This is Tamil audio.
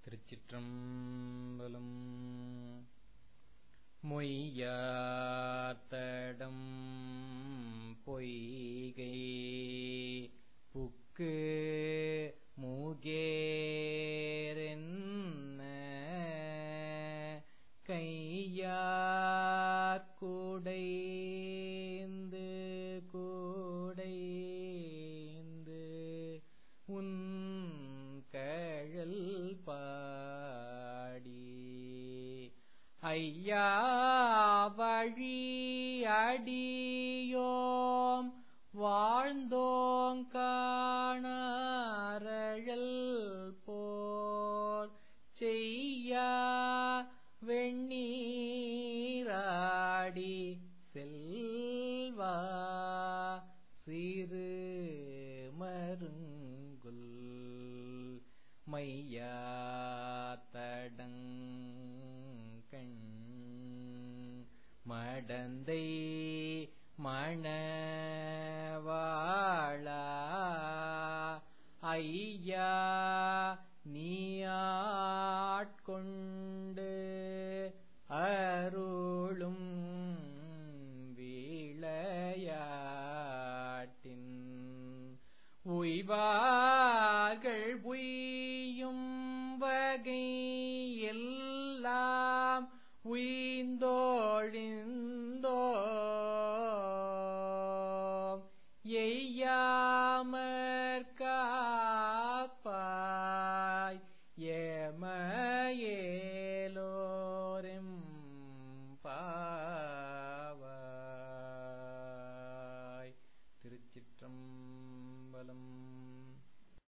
திருச்சிற்றம்பலம் மொய்யாத்தடம் பொய்கை புக்கு மூகேரென்ன கையாக்குடைந்து கூடைந்து உன் கழல் பாடி ஐயா வழி அடியோம் வாழ்ந்தோங் காணாரழல் போர் செய்யா வெண்ணீராடி செல்வா சிறு மருங்குல் மையாத்தடங்கண் மடந்தை மணவாளா ஐயா நீயாட்கொண்டு அருளும் விளையாட்டின் உய்வார்கள் உய்யும் வகை எல்லாம் உய்ந்தோழின்